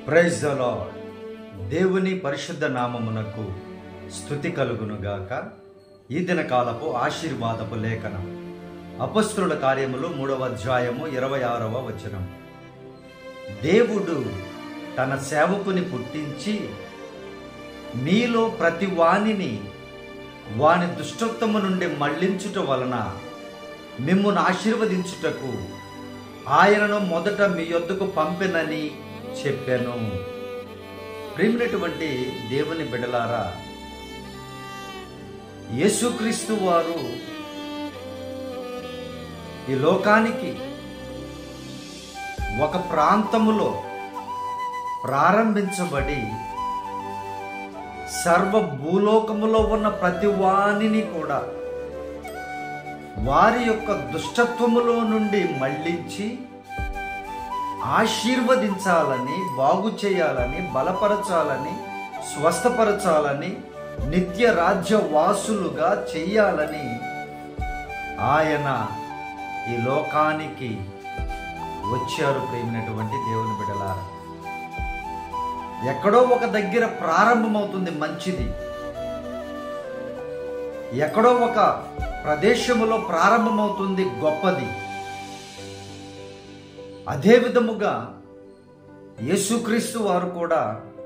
praise the lord దేవుని పరిశుద్ధ నామమునకు స్థుతి కలుగునుగాక ఈ దిన కాలపు ఆశీర్వాదపు లేఖనం అపస్తుల కార్యములు మూడవ అధ్యాయము ఇరవై ఆరవ వచనం దేవుడు తన సేవకుని పుట్టించి మీలో ప్రతి వానిని వాని దుష్టత్వము నుండి మళ్లించుట వలన మిమ్మును ఆశీర్వదించుటకు ఆయనను మొదట మీ యొద్దకు పంపినని చెప్పాను ప్రేమినటువంటి దేవుని బిడలారా యేసుక్రీస్తు వారు ఈ లోకానికి ఒక ప్రాంతములో ప్రారంభించబడి సర్వ భూలోకములో ఉన్న ప్రతి వాణిని కూడా వారి యొక్క దుష్టత్వములో నుండి మళ్ళించి ఆశీర్వదించాలని బాగు చేయాలని బలపరచాలని స్వస్థపరచాలని నిత్య రాజ్య వాసులుగా చెయ్యాలని ఆయన ఈ లోకానికి వచ్చారు ప్రేమినటువంటి దేవుని బిడలారా ఎక్కడో ఒక దగ్గర ప్రారంభమవుతుంది మంచిది ఎక్కడో ఒక ప్రదేశములో ప్రారంభమవుతుంది గొప్పది అదే విధముగా యేసుక్రీస్తు వారు కూడా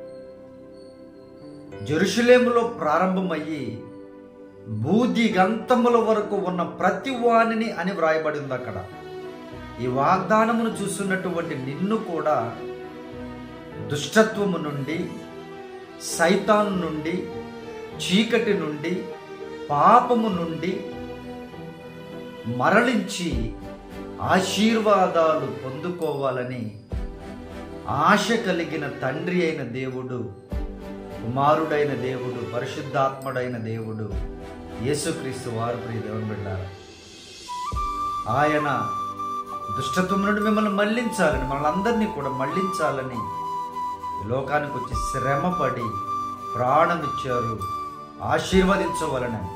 జెరూషలేములో ప్రారంభమయ్యి భూదిగంతముల వరకు ఉన్న ప్రతి వాణిని అని వ్రాయబడింది అక్కడ ఈ వాగ్దానమును చూస్తున్నటువంటి నిన్ను కూడా దుష్టత్వము నుండి సైతాను నుండి చీకటి నుండి పాపము నుండి మరలించి ఆశీర్వాదాలు పొందుకోవాలని ఆశ కలిగిన తండ్రి అయిన దేవుడు కుమారుడైన దేవుడు పరిశుద్ధాత్ముడైన దేవుడు యేసుక్రీస్తు వారు ప్రియ దేవుని బిడ్డారు ఆయన దుష్టత్వం నుండి మిమ్మల్ని మళ్ళించాలని మనల్ని కూడా మళ్ళించాలని ఈ లోకానికి వచ్చి శ్రమపడి ప్రాణం ఇచ్చారు ఆశీర్వదించవలనని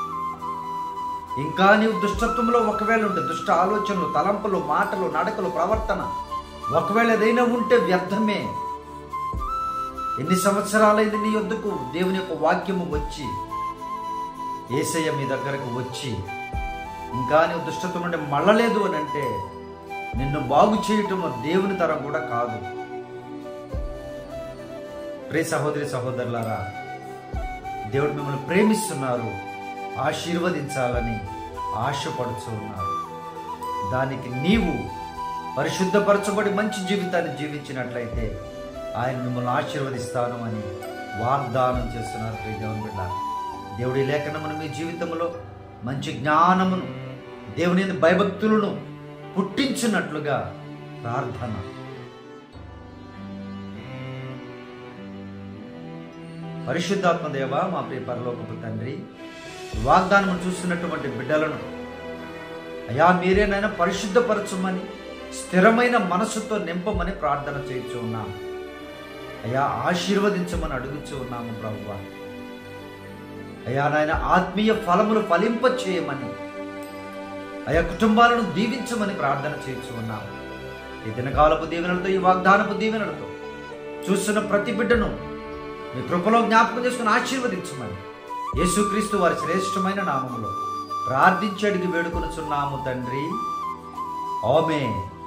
ఇంకా నీవు దుష్టత్వంలో ఒకవేళ ఉంటే దుష్ట ఆలోచనలు తలంపులు మాటలు నడకలు ప్రవర్తన ఒకవేళ ఏదైనా ఉంటే వ్యర్థమే ఎన్ని సంవత్సరాలైంది నీ యొద్దకు దేవుని యొక్క వాక్యము వచ్చి ఏసయ్య మీ దగ్గరకు వచ్చి ఇంకా నీవు దుష్టత్వం నుండి మళ్ళలేదు అని అంటే నిన్ను బాగు చేయటం దేవుని తరం కూడా కాదు ప్రే సహోదరి సహోదరులారా దేవుడు మిమ్మల్ని ప్రేమిస్తున్నారు ఆశీర్వదించాలని ఆశపడుతూ ఉన్నారు దానికి నీవు పరిశుద్ధపరచబడి మంచి జీవితాన్ని జీవించినట్లయితే ఆయన మిమ్మల్ని ఆశీర్వదిస్తాను అని వాగ్దానం చేస్తున్నారు ప్రియ దేవుని బిడ్డ దేవుడి లేఖనమును మీ జీవితంలో మంచి జ్ఞానమును దేవుని యందు భయభక్తులను పుట్టించినట్లుగా ప్రార్థన పరిశుద్ధాత్మ దేవ మా ప్రియ పరలోకపు తండ్రి వాగ్దానం చూస్తున్నటువంటి బిడ్డలను అయా మీరేనైనా పరిశుద్ధపరచమని స్థిరమైన మనసుతో నింపమని ప్రార్థన చేయించు ఉన్నాము అయా ఆశీర్వదించమని అడుగుచూ ఉన్నాము ప్రభు అయా నాయన ఆత్మీయ ఫలములు ఫలింప చేయమని అయా కుటుంబాలను దీవించమని ప్రార్థన చేయించు ఉన్నాము ఈ దినకాలపు దీవెనలతో ఈ వాగ్దానపు దీవెనలతో చూస్తున్న ప్రతి బిడ్డను మీ కృపలో జ్ఞాపకం చేసుకుని ఆశీర్వదించమని యేసుక్రీస్తు వారి శ్రేష్టమైన నామములో ప్రార్థించి అడిగి వేడుకొనుచున్నాము తండ్రి ఆమె